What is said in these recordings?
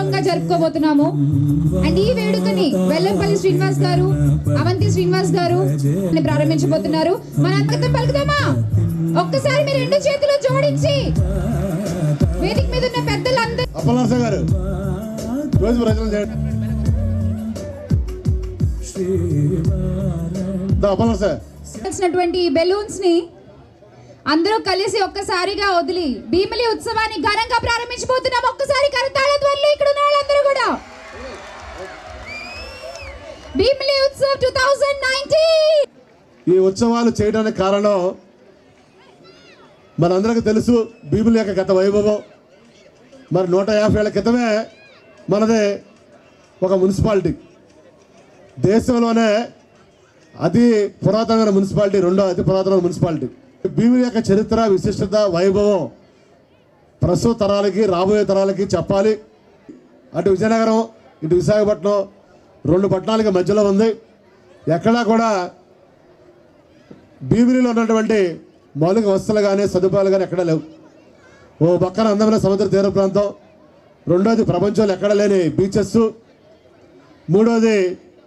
వైభవంగా జరుపుకోబోతున్నాము అండ్ ఈ వేడుకని వెల్లంపల్లి శ్రీనివాస్ గారు అవంతి శ్రీనివాస్ గారు ని ప్రారంభించబోతున్నారు మన అంతకం పలుకుదామా ఒక్కసారి మీ రెండు చేతులు జోడించి వేదిక మీద ఉన్న పెద్దలందరూ అప్పలనరస గారు రోజు ప్రజలు చేయండి దా, అప్పలనరస వచ్చినటువంటి బెలూన్స్ ని అందరూ కలిసి ఒక్కసారిగా వదిలి భీమిలి ఉత్సవాన్ని ఘనంగా ప్రారంభించబోతున్నాం ఒక్కసారి కరతాళ ధ్వనులు ఇక్కడ ఉన్న వాళ్ళందరూ కూడా భీమిలి ఉత్సవ్ టూ థౌజండ్ ఈ ఉత్సవాలు చేయడానికి కారణం మనందరికీ తెలుసు భీముల యొక్క గత వైభవం మరి నూట యాభై ఏళ్ళ క్రితమే మనది ఒక మున్సిపాలిటీ దేశంలోనే అతి పురాతనమైన మున్సిపాలిటీ రెండో అతి పురాతనమైన మున్సిపాలిటీ భీముల యొక్క చరిత్ర విశిష్టత వైభవం ప్రస్తుత తరాలకి రాబోయే తరాలకి చెప్పాలి అటు విజయనగరం ఇటు విశాఖపట్నం రెండు పట్టణాలకి మధ్యలో ఉంది ఎక్కడా కూడా భీమిలిలో ఉన్నటువంటి మౌలిక వసతులు కానీ సదుపాయాలు కానీ ఎక్కడా లేవు ఓ పక్కన అందమైన సముద్ర తీర ప్రాంతం రెండోది ప్రపంచంలో ఎక్కడ లేని బీచెస్ మూడోది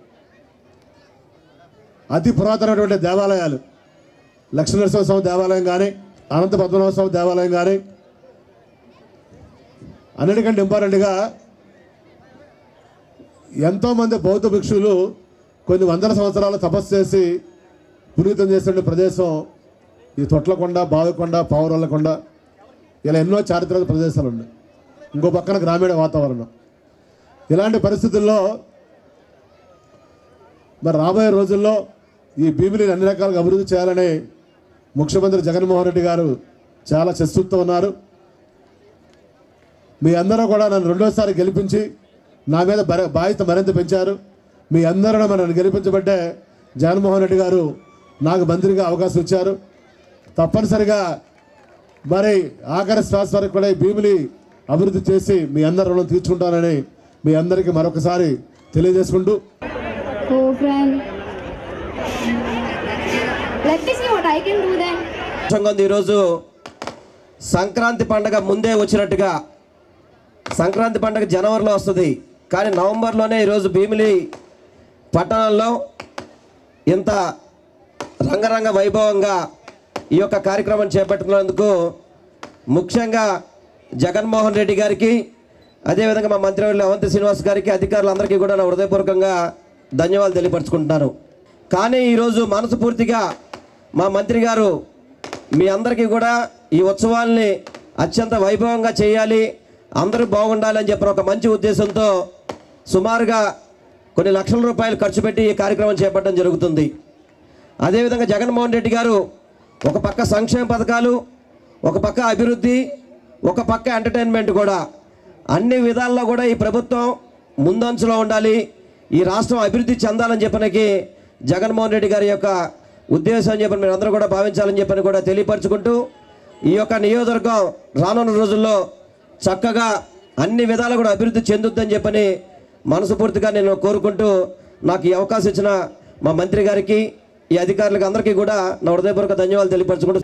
అతి పురాతనమైనటువంటి దేవాలయాలు లక్ష్మీనరసింహ స్వామి దేవాలయం కానీ అనంత పద్మనాభ స్వామి దేవాలయం కానీ అన్నిటికంటే ఇంపార్టెంట్గా ఎంతోమంది బౌద్ధ భిక్షువులు కొన్ని వందల సంవత్సరాలు తపస్సు చేసి పునీతం చేసిన ప్రదేశం ఈ తొట్లకొండ బావికొండ పావురాలకొండ ఇలా ఎన్నో చారిత్రక ప్రదేశాలు ఉన్నాయి ఇంకో పక్కన గ్రామీణ వాతావరణం ఇలాంటి పరిస్థితుల్లో మరి రాబోయే రోజుల్లో ఈ భీమిలిని అన్ని రకాలుగా అభివృద్ధి చేయాలని ముఖ్యమంత్రి జగన్మోహన్ రెడ్డి గారు చాలా చర్చిస్తూ ఉన్నారు మీ అందరూ కూడా నన్ను రెండోసారి గెలిపించి నా మీద బర- బాధ్యత మరింత పెంచారు మీ అందరూ నన్ను గెలిపించబట్టే జగన్మోహన్ రెడ్డి గారు నాకు మంత్రిగా అవకాశం ఇచ్చారు తప్పనిసరిగా మరి ఆఖరి శ్వాస వరకు కూడా ఈ భీమిలి అభివృద్ధి చేసి మీ అందరి రుణం తీర్చుకుంటానని మీ అందరికీ మరొకసారి తెలియజేసుకుంటూ Oh, friend. Let me see what I can do then. సంఘం ఈరోజు సంక్రాంతి పండగ ముందే వచ్చినట్టుగా సంక్రాంతి పండగ జనవరిలో వస్తుంది కానీ నవంబర్లోనే ఈరోజు భీమిలి పట్టణంలో ఇంత రంగరంగ వైభవంగా ఈ యొక్క కార్యక్రమం చేపట్టుకున్నందుకు ముఖ్యంగా జగన్మోహన్ రెడ్డి గారికి అదేవిధంగా మా మంత్రివర్యులు అవంతి శ్రీనివాస్ గారికి అధికారులందరికీ కూడా నా హృదయపూర్వకంగా ధన్యవాదాలు తెలియపరచుకుంటున్నాను కానీ ఈరోజు మనస్ఫూర్తిగా మా మంత్రి గారు మీ అందరికీ కూడా ఈ ఉత్సవాల్ని అత్యంత వైభవంగా చేయాలి అందరూ బాగుండాలని చెప్పిన ఒక మంచి ఉద్దేశంతో సుమారుగా కొన్ని లక్షల రూపాయలు ఖర్చు పెట్టి ఈ కార్యక్రమం చేపట్టడం జరుగుతుంది అదేవిధంగా జగన్మోహన్ రెడ్డి గారు ఒక పక్క సంక్షేమ పథకాలు ఒక పక్క అభివృద్ధి ఒక పక్క ఎంటర్టైన్మెంట్ కూడా అన్ని విధాల్లో కూడా ఈ ప్రభుత్వం ముందంచులో ఉండాలి ఈ రాష్ట్రం అభివృద్ధి చెందాలని చెప్పడానికి జగన్మోహన్ రెడ్డి గారి యొక్క ఉద్దేశం అని చెప్పని మీరు అందరూ కూడా భావించాలని చెప్పని కూడా తెలియపరచుకుంటూ ఈ యొక్క నియోజకవర్గం రానున్న రోజుల్లో చక్కగా అన్ని విధాలు కూడా అభివృద్ధి చెందుద్దని చెప్పని మనస్ఫూర్తిగా నేను కోరుకుంటూ నాకు ఈ అవకాశం ఇచ్చిన మా మంత్రి గారికి ఈ అధికారులకు అందరికీ కూడా నా హృదయపూర్వక ధన్యవాదాలు తెలియపరచుకుంటూ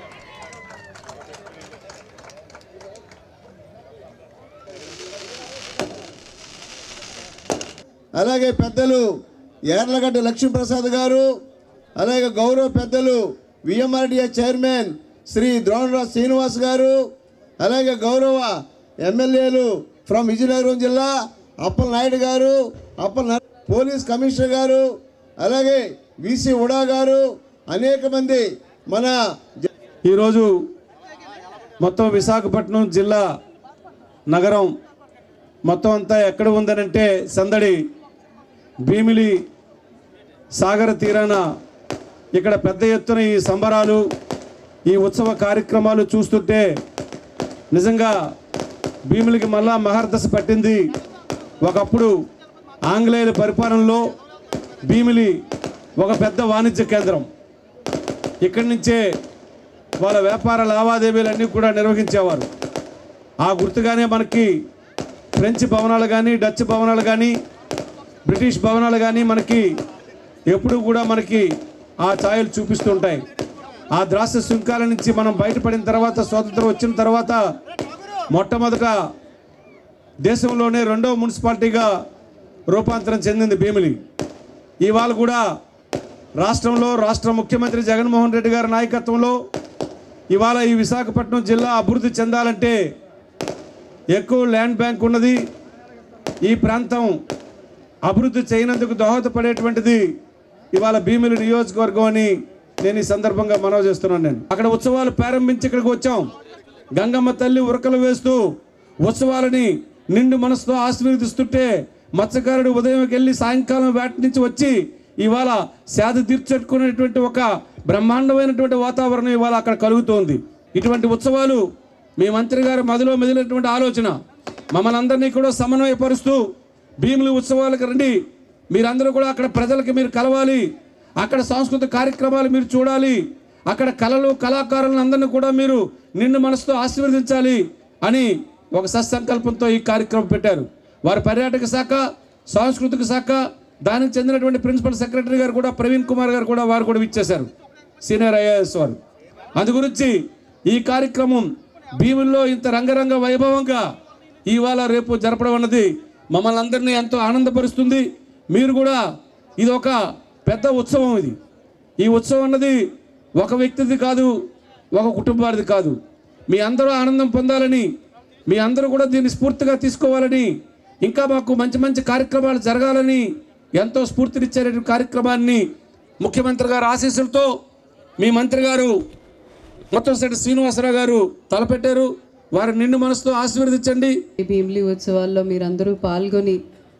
అలాగే పెద్దలు ఏర్లగడ్డ లక్ష్మీప్రసాద్ గారు అలాగే గౌరవ పెద్దలు విఎంఆర్డిఏ చైర్మన్ శ్రీ ద్రోణరాజ్ శ్రీనివాస్ గారు అలాగే గౌరవ ఎమ్మెల్యేలు ఫ్రమ్ విజయనగరం జిల్లా అప్పల నాయుడు గారు అప్పల న- పోలీస్ కమిషనర్ గారు అలాగే విసి ఉడా గారు అనేక మంది మన జ- ఈరోజు మొత్తం విశాఖపట్నం జిల్లా నగరం మొత్తం అంతా ఎక్కడ ఉందనంటే సందడి భీమిలి సాగర తీరాన ఇక్కడ పెద్ద ఎత్తున ఈ సంబరాలు ఈ ఉత్సవ కార్యక్రమాలు చూస్తుంటే నిజంగా భీములకి మళ్ళా మహర్దశ పట్టింది ఒకప్పుడు ఆంగ్లేయుల పరిపాలనలో భీమిలి ఒక పెద్ద వాణిజ్య కేంద్రం ఇక్కడి నుంచే వాళ్ళ వ్యాపార లావాదేవీలన్నీ కూడా నిర్వహించేవారు ఆ గుర్తుగానే మనకి ఫ్రెంచ్ భవనాలు కానీ డచ్ భవనాలు కానీ బ్రిటిష్ భవనాలు కానీ మనకి ఎప్పుడు కూడా మనకి ఆ ఛాయలు చూపిస్తుంటాయి ఆ ద్రాక్ష శృంఖాల నుంచి మనం బయటపడిన తర్వాత స్వాతంత్రం వచ్చిన తర్వాత మొట్టమొదట దేశంలోనే రెండో మున్సిపాలిటీగా రూపాంతరం చెందింది భీమిలి ఇవాళ కూడా రాష్ట్రంలో రాష్ట్ర ముఖ్యమంత్రి జగన్మోహన్ రెడ్డి గారి నాయకత్వంలో ఇవాళ ఈ విశాఖపట్నం జిల్లా అభివృద్ధి చెందాలంటే ఎక్కువ ల్యాండ్ బ్యాంక్ ఉన్నది ఈ ప్రాంతం అభివృద్ధి చేయనందుకు దోహదపడేటువంటిది ఇవాళ భీమిలి నియోజకవర్గం అని నేను ఈ సందర్భంగా మనవి చేస్తున్నాను నేను అక్కడ ఉత్సవాలు ప్రారంభించి ఇక్కడికి వచ్చాం గంగమ్మ తల్లి ఉరకలు వేస్తూ ఉత్సవాలని నిండు మనసుతో ఆశీర్వదిస్తుంటే మత్స్యకారుడు ఉదయంకి వెళ్ళి సాయంకాలం వేట నుంచి వచ్చి ఇవాళ సేద తీర్చెట్టుకునేటువంటి ఒక బ్రహ్మాండమైనటువంటి వాతావరణం ఇవాళ అక్కడ కలుగుతోంది ఇటువంటి ఉత్సవాలు మీ మంత్రి గారు మదిలో మెదిలినటువంటి ఆలోచన మమ్మల్ని అందరినీ కూడా సమన్వయపరుస్తూ భీములు ఉత్సవాలకు రండి మీరందరూ కూడా అక్కడ ప్రజలకి మీరు కలవాలి అక్కడ సాంస్కృతిక కార్యక్రమాలు మీరు చూడాలి అక్కడ కళలు కళాకారులను అందరినీ కూడా మీరు నిండు మనసుతో ఆశీర్వదించాలి అని ఒక సత్సంకల్పంతో ఈ కార్యక్రమం పెట్టారు వారి పర్యాటక శాఖ సాంస్కృతిక శాఖ దానికి చెందినటువంటి ప్రిన్సిపల్ సెక్రటరీ గారు కూడా ప్రవీణ్ కుమార్ గారు కూడా వారు కూడా ఇచ్చేశారు సీనియర్ ఐఏఎస్ వారు అందు గురించి ఈ కార్యక్రమం భీముల్లో ఇంత రంగరంగ వైభవంగా ఇవాళ రేపు జరపడం అన్నది మమ్మల్ని అందరినీ ఎంతో ఆనందపరుస్తుంది మీరు కూడా ఇది ఒక పెద్ద ఉత్సవం ఇది ఈ ఉత్సవం అన్నది ఒక వ్యక్తిది కాదు ఒక కుటుంబానిది కాదు మీ అందరూ ఆనందం పొందాలని మీ అందరూ కూడా దీన్ని స్ఫూర్తిగా తీసుకోవాలని ఇంకా మాకు మంచి మంచి కార్యక్రమాలు జరగాలని ఎంతో స్ఫూర్తినిచ్చే కార్యక్రమాన్ని ముఖ్యమంత్రి గారు ఆశీస్సులతో మీ మంత్రి గారు మొత్తం సెట్ శ్రీనివాసరావు గారు తలపెట్టారు వారి నిండు మనసుతో ఆశీర్వదించండి ఈ భీమిలి ఉత్సవాల్లో మీరందరూ పాల్గొని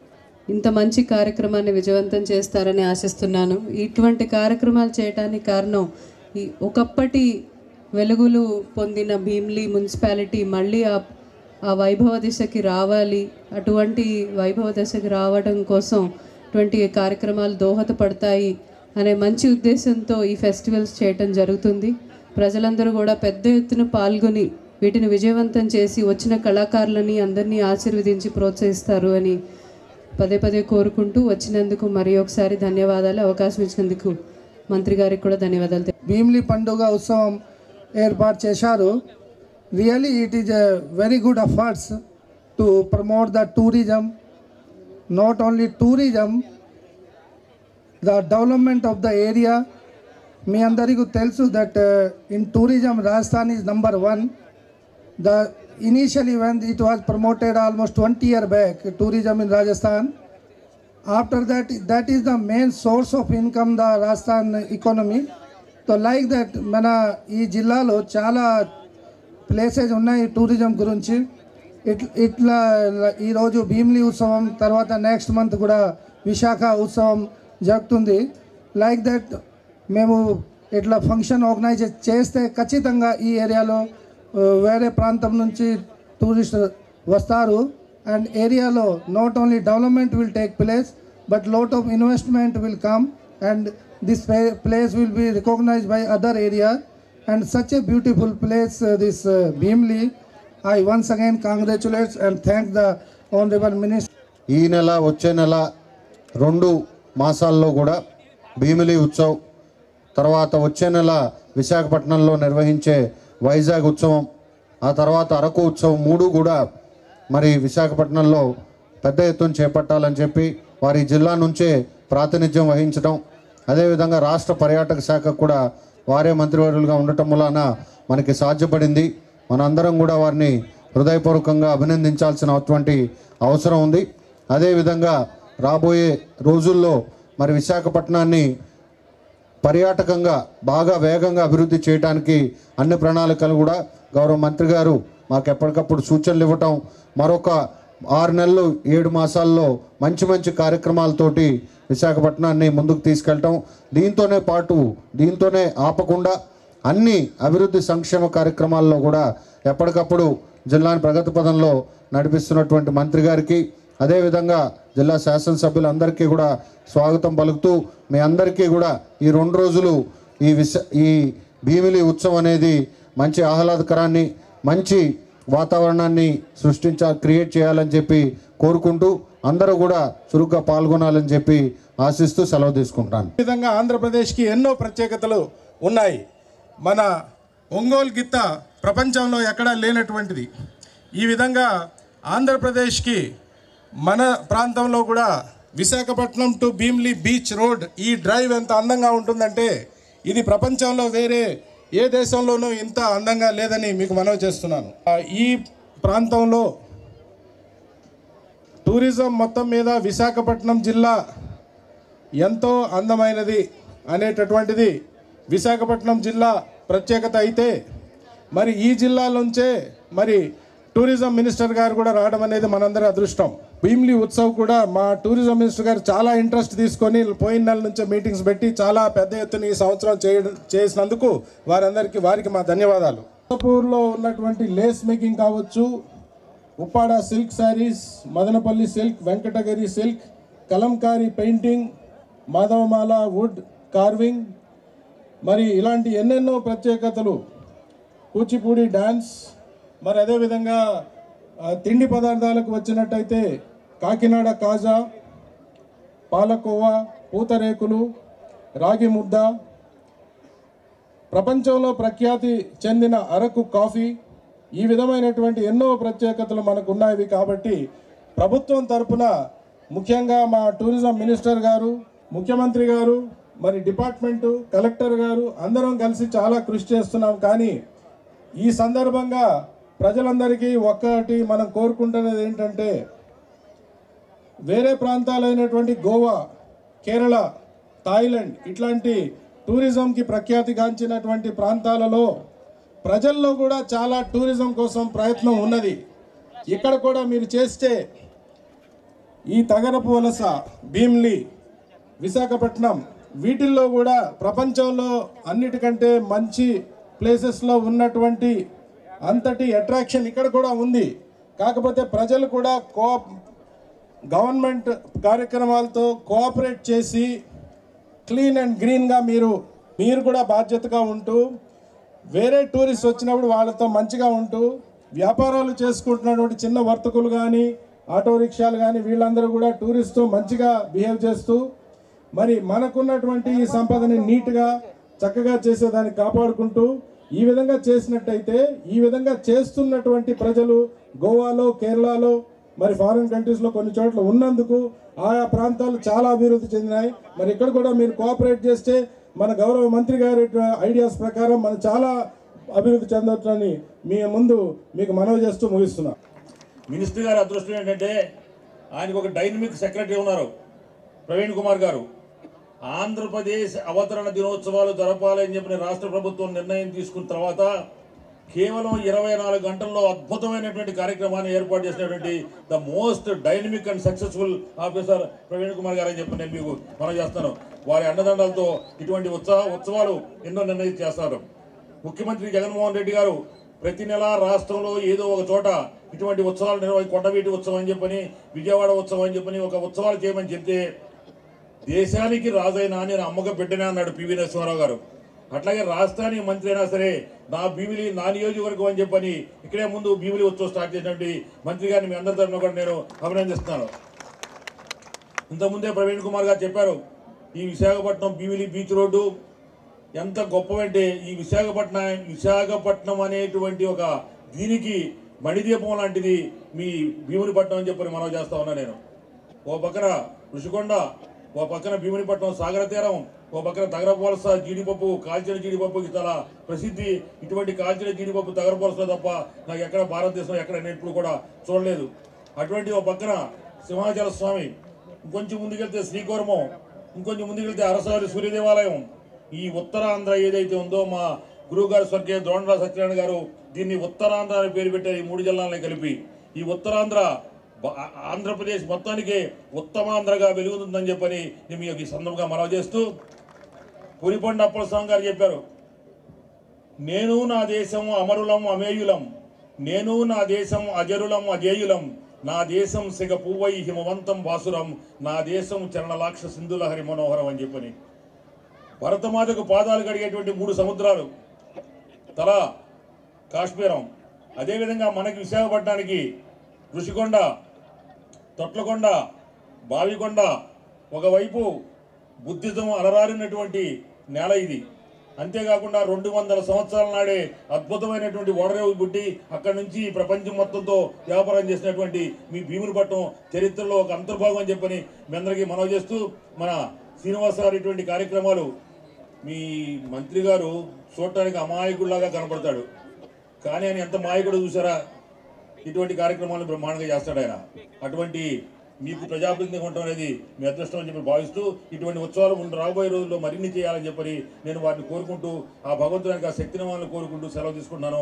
ఇంత మంచి కార్యక్రమాన్ని విజయవంతం చేస్తారని ఆశిస్తున్నాను ఇటువంటి కార్యక్రమాలు చేయడానికి కారణం ఈ ఒకప్పటి వెలుగులు పొందిన భీమిలి మున్సిపాలిటీ మళ్ళీ ఆ ఆ వైభవ దిశకి రావాలి అటువంటి వైభవ దశకి రావడం కోసం ఇటువంటి కార్యక్రమాలు దోహదపడతాయి అనే మంచి ఉద్దేశంతో ఈ ఫెస్టివల్స్ చేయటం జరుగుతుంది ప్రజలందరూ కూడా పెద్ద ఎత్తున పాల్గొని వీటిని విజయవంతం చేసి వచ్చిన కళాకారులని అందరినీ ఆశీర్వదించి ప్రోత్సహిస్తారు అని పదే పదే కోరుకుంటూ వచ్చినందుకు మరి ఒకసారి ధన్యవాదాలు అవకాశం ఇచ్చినందుకు మంత్రి గారికి కూడా ధన్యవాదాలు తెలి- భీమ్లీ పండుగ ఉత్సవం ఏర్పాటు చేశారు really it is a very good efforts to promote the tourism not only tourism the development of the area మీ అందరికీ తెలుసు that in tourism Rajasthan is number one the initially when it was promoted almost 20 year back tourism in rajasthan after that that is the main source of income the rajasthan economy so like that మన ఈ జిల్లాలో చాలా places ఉన్నాయి tourism గురించి it ఇట్లా ఈరోజు భీమిలి ఉత్సవం తర్వాత నెక్స్ట్ మంత్ కూడా విశాఖ ఉత్సవం జరుగుతుంది లైక్ దట్ మేము ఇట్లా ఫంక్షన్ ఆర్గనైజ్ చేస్తే ఖచ్చితంగా ఈ ఏరియాలో ఆ, వేరే ప్రాంతం నుంచి టూరిస్ట్ వస్తారు అండ్ ఏరియాలో not only development will take place but lot of investment will come and this place will be recognised by other area and such a beautiful place this Bheemili I once again congratulates and thank the honourable minister ఈ నెల వచ్చే నెల రెండు మాసాల్లో కూడా భీమిలి ఉత్సవ్ తర్వాత వచ్చే నెల విశాఖపట్నంలో నిర్వహించే వైజాగ్ ఉత్సవం ఆ తర్వాత అరకు ఉత్సవం మూడు కూడా మరి విశాఖపట్నంలో పెద్ద ఎత్తున చేపట్టాలని చెప్పి వారి జిల్లా నుంచే ప్రాతినిధ్యం వహించడం అదేవిధంగా రాష్ట్ర పర్యాటక శాఖ కూడా వారే మంత్రివర్యులుగా ఉండటం వలన మనకి సాధ్యపడింది మనందరం కూడా వారిని హృదయపూర్వకంగా అభినందించాల్సినటువంటి అవసరం ఉంది అదేవిధంగా రాబోయే రోజుల్లో మరి విశాఖపట్నాన్ని పర్యాటకంగా బాగా వేగంగా అభివృద్ధి చేయడానికి అన్ని ప్రణాళికలు కూడా గౌరవ మంత్రి గారు మాకు ఎప్పటికప్పుడు సూచనలు ఇవ్వటం మరొక ఆరు నెలలు ఏడు మాసాల్లో మంచి మంచి కార్యక్రమాలతోటి విశాఖపట్నాన్ని ముందుకు తీసుకెళ్ళటం దీంతోనే పాటు దీంతోనే ఆపకుండా అన్ని అభివృద్ధి సంక్షేమ కార్యక్రమాల్లో కూడా ఎప్పటికప్పుడు జిల్లాని ప్రగతి పదంలో నడిపిస్తున్నటువంటి మంత్రి గారికి అదేవిధంగా జిల్లా శాసనసభ్యులందరికీ కూడా స్వాగతం పలుకుతూ మీ అందరికీ కూడా ఈ రెండు రోజులు ఈ విశ ఈ భీమిలి ఉత్సవం అనేది మంచి ఆహ్లాదకరాన్ని మంచి వాతావరణాన్ని సృష్టించ క్రియేట్ చేయాలని చెప్పి కోరుకుంటూ అందరూ కూడా చురుగ్గా పాల్గొనాలని చెప్పి ఆశిస్తూ సెలవు తీసుకుంటాను ఈ విధంగా ఆంధ్రప్రదేశ్కి ఎన్నో ప్రత్యేకతలు ఉన్నాయి మన ఒంగోలు గిత్త ప్రపంచంలో ఎక్కడా లేనటువంటిది ఈ విధంగా ఆంధ్రప్రదేశ్కి మన ప్రాంతంలో కూడా Visakhapatnam to Bheemili beach road ఈ డ్రైవ్ ఎంత అందంగా ఉంటుందంటే ఇది ప్రపంచంలో వేరే ఏ దేశంలోనూ ఇంత అందంగా లేదని మీకు మనవి చేస్తున్నాను ఆ, ఈ ప్రాంతంలో టూరిజం మొత్తం మీద విశాఖపట్నం జిల్లా ఎంతో అందమైనది అనేటటువంటిది విశాఖపట్నం జిల్లా ప్రత్యేకత అయితే మరి ఈ జిల్లా నుంచే మరి టూరిజం మినిస్టర్ గారు కూడా రావడం అనేది మనందరి అదృష్టం భీమ్లీ ఉత్సవ్ కూడా మా టూరిజం మినిస్టర్ గారు చాలా ఇంట్రెస్ట్ తీసుకొని పోయిన నెల నుంచే మీటింగ్స్ పెట్టి చాలా పెద్ద ఎత్తున ఈ సంవత్సరం చేయడం చేసినందుకు వారందరికీ వారికి మా ధన్యవాదాలు పూర్లో ఉన్నటువంటి లేస్ మేకింగ్ కావచ్చు Uppada silk saris Madanapalle silk Venkatagiri silk Kalamkari painting Madhavamala wood carving మరి ఇలాంటి ఎన్నెన్నో ప్రత్యేకతలు కూచిపూడి డ్యాన్స్ మరి అదేవిధంగా ఆ, తిండి పదార్థాలకు వచ్చినట్టయితే కాకినాడ కాజా పాలకోవా పూతరేకులు రాగి ముద్ద ప్రపంచంలో ప్రఖ్యాతి చెందిన అరకు కాఫీ ఈ విధమైనటువంటి ఎన్నో ప్రత్యేకతలు మనకు ఉన్నాయి కాబట్టి ప్రభుత్వం తరపున ముఖ్యంగా మా టూరిజం మినిస్టర్ గారు ముఖ్యమంత్రి గారు మరి డిపార్ట్మెంటు కలెక్టర్ గారు అందరం కలిసి చాలా కృషి చేస్తున్నాం కానీ ఈ సందర్భంగా ప్రజలందరికీ ఒక్కటి మనం కోరుకుంటున్నది ఏంటంటే వేరే ప్రాంతాలైనటువంటి గోవా కేరళ థాయిలాండ్ ఇట్లాంటి టూరిజంకి ప్రఖ్యాతిగాంచినటువంటి ప్రాంతాలలో ప్రజల్లో కూడా చాలా టూరిజం కోసం ప్రయత్నం ఉన్నది ఇక్కడ కూడా మీరు చేస్తే ఈ తగరపు వలస భీమ్లీ విశాఖపట్నం వీటిల్లో కూడా ప్రపంచంలో అన్నిటికంటే మంచి ప్లేసెస్లో ఉన్నటువంటి అంతటి అట్రాక్షన్ ఇక్కడ కూడా ఉంది కాకపోతే ప్రజలు కూడా కో గవర్నమెంట్ కార్యక్రమాలతో కోఆపరేట్ చేసి క్లీన్ అండ్ గ్రీన్గా మీరు మీరు కూడా బాధ్యతగా ఉంటూ వేరే టూరిస్ట్ వచ్చినప్పుడు వాళ్ళతో మంచిగా ఉంటూ వ్యాపారాలు చేసుకుంటున్నటువంటి చిన్న వర్తకులు కానీ ఆటో రిక్షాలు కానీ వీళ్ళందరూ కూడా టూరిస్ట్తో మంచిగా బిహేవ్ చేస్తూ మరి మనకున్నటువంటి ఈ సంపదని నీట్గా చక్కగా చేసేదాన్ని కాపాడుకుంటూ ఈ విధంగా చేసినట్టయితే ఈ విధంగా చేస్తున్నటువంటి ప్రజలు గోవాలో కేరళలో మరి ఫారిన్ కంట్రీస్లో కొన్ని చోట్ల ఉన్నందుకు ఆయా ప్రాంతాలు చాలా అభివృద్ధి చెందినాయి మరి ఇక్కడ కూడా మీరు కోఆపరేట్ చేస్తే మన గౌరవ మంత్రి గారి ఐడియాస్ ప్రకారం మనం చాలా అభివృద్ధి చెందవచ్చని మీ ముందు మీకు మనవి చేస్తూ ముగిస్తున్నా మినిస్టర్ గారి అదృష్టం ఏంటంటే ఆయనకు ఒక డైనమిక్ సెక్రటరీ ఉన్నారు ప్రవీణ్ కుమార్ గారు ఆంధ్రప్రదేశ్ అవతరణ దినోత్సవాలు జరపాలని చెప్పిన రాష్ట్ర ప్రభుత్వం నిర్ణయం తీసుకున్న తర్వాత కేవలం ఇరవై నాలుగు గంటల్లో అద్భుతమైనటువంటి కార్యక్రమాన్ని ఏర్పాటు చేసినటువంటి the most dynamic and successful officer Praveen Kumar garu అని చెప్పి నేను మీకు మనం చేస్తాను వారి అండదండలతో ఇటువంటి ఉత్సవ ఉత్సవాలు ఎన్నో నిర్ణయం చేస్తారు ముఖ్యమంత్రి జగన్మోహన్ రెడ్డి గారు ప్రతి నెల రాష్ట్రంలో ఏదో ఒక చోట ఇటువంటి ఉత్సవాలు నిర్వహి కొండవీటి ఉత్సవం అని చెప్పని విజయవాడ ఉత్సవం అని చెప్పని ఒక ఉత్సవాలు చేయమని చెప్తే దేశానికి రాజైన నేను అమ్మక బిడ్డనే అన్నాడు పివి నరసింహారావు గారు అట్లాగే రాష్ట్రానికి మంత్రి అయినా సరే నా భీమిలి నా నియోజకవర్గం అని చెప్పని ఇక్కడే ముందు భీమిలి ఉత్సవం స్టార్ట్ చేసినటువంటి మంత్రి గారిని మీ అందరి తరఫున కూడా నేను అభినందిస్తున్నాను ఇంతకుముందే ప్రవీణ్ కుమార్ గారు చెప్పారు ఈ విశాఖపట్నం భీమిలి బీచ్ రోడ్డు ఎంత గొప్పవంటే ఈ విశాఖపట్నం విశాఖపట్నం అనేటువంటి ఒక దీనికి మణిదీపం లాంటిది మీ భీమునిపట్నం అని చెప్పని మనం చేస్తా ఉన్నా నేను ఓ పక్కన ఋషికొండ ఓ పక్కన భీమునిపట్నం సాగర తీరం ఓ పక్కన తగరపోలస జీడిపప్పు కాల్చిన జీడిపప్పుకి చాలా ప్రసిద్ధి ఇటువంటి కాల్చిన జీడిపప్పు తగరపోలస తప్ప నాకు ఎక్కడ భారతదేశంలో ఎక్కడ నేను ఎప్పుడు కూడా చూడలేదు అటువంటి ఓ పక్కన సింహాచల స్వామి ఇంకొంచెం ముందుకెళ్తే శ్రీకూర్మం ఇంకొంచెం ముందుకెళ్తే అరసవారి సూర్య దేవాలయం ఈ ఉత్తరాంధ్ర ఏదైతే ఉందో మా గురువు గారు స్వర్గీయ ద్రోణరాజు సత్యనారాయణ గారు దీన్ని ఉత్తరాంధ్ర అని పేరు పెట్టారు ఈ మూడు జిల్లాలని కలిపి ఈ ఉత్తరాంధ్ర బ- ఆ- ఆంధ్రప్రదేశ్ మొత్తానికి ఉత్తమాంధ్రగా వెలుగుతుందని చెప్పని నేను మీ యొక్క ఈ సందర్భంగా మనవి చేస్తూ పులిపండి అప్పలస్వామి గారు చెప్పారు నేను నా దేశం అమరులం అమేయులం నేను నా దేశం అజరులం అజేయులం నా దేశం సిగ పువ్వై హిమవంతం వాసురం నా దేశం చరణలాక్ష సింధులహరి మనోహరం అని చెప్పని భరతమాతకు పాదాలు కడిగేటువంటి మూడు సముద్రాలు తల కాశ్మీరం అదేవిధంగా మనకి విశాఖపట్నానికి ఋషికొండ తొట్లకొండ బావికొండ ఒకవైపు బుద్ధిజం అలరారినటువంటి నేల ఇది అంతేకాకుండా రెండు వందల సంవత్సరాల నాడే అద్భుతమైనటువంటి ఓడరేవు బుడ్డి అక్కడి నుంచి ఈ ప్రపంచం మొత్తంతో వ్యాపారం చేసినటువంటి మీ భీమునిపట్నం చరిత్రలో ఒక అంతర్భాగం అని చెప్పని మీ అందరికీ మనవి చేస్తూ మన శ్రీనివాస గారు ఇటువంటి కార్యక్రమాలు మీ మంత్రి గారు చూడటానికి అమాయకుడిలాగా కనపడతాడు కానీ ఆయన ఎంత మాయకుడు చూసారా ఇటువంటి కార్యక్రమాలను బ్రహ్మాండంగా చేస్తాడు ఆయన అటువంటి మీకు ప్రజాప్రతినిధిగా ఉండటం అనేది మీ అదృష్టం అని చెప్పి భావిస్తూ ఇటువంటి ఉత్సవాలు ముందు రాబోయే రోజుల్లో మరిన్ని చేయాలని చెప్పని నేను వారిని కోరుకుంటూ ఆ భగవంతుడానికి ఆ శక్తిని కోరుకుంటూ సెలవు తీసుకుంటున్నాను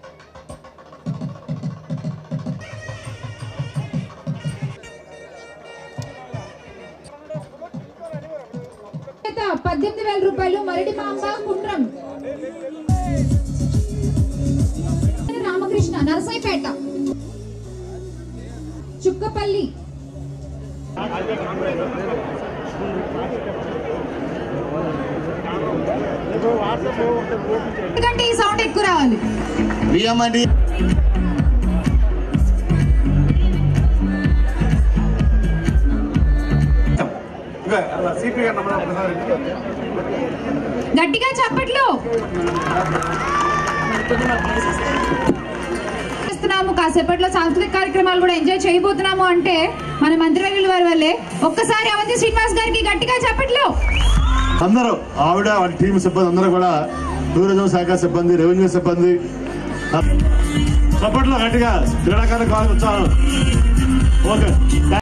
చేత పద్దెనిమిది వేల రూపాయలు మరిడి మాంబ కుండ్రం రామకృష్ణ నరసైపేట చుక్కపల్లి ఎందుకంటే ఈ సౌండ్ ఎక్కువ రావాలి బియ్యమండి గట్టిగా చప్పట్లు చేస్తున్నాము కాసేపట్లో సాంస్కృతిక కార్యక్రమాలు కూడా ఎంజాయ్ చేయబోతున్నాము అంటే మన మంత్రివర్యుల వారి వల్లే ఒక్కసారి అవంతి శ్రీనివాస్ గారికి గట్టిగా చప్పట్లు అందరూ ఆవిడ వాళ్ళ టీం సిబ్బంది అందరూ కూడా టూరిజం శాఖ సిబ్బంది రెవెన్యూ సిబ్బంది చప్పట్లో గట్టిగా క్రీడాకారులకు ఉత్సాహం ఓకే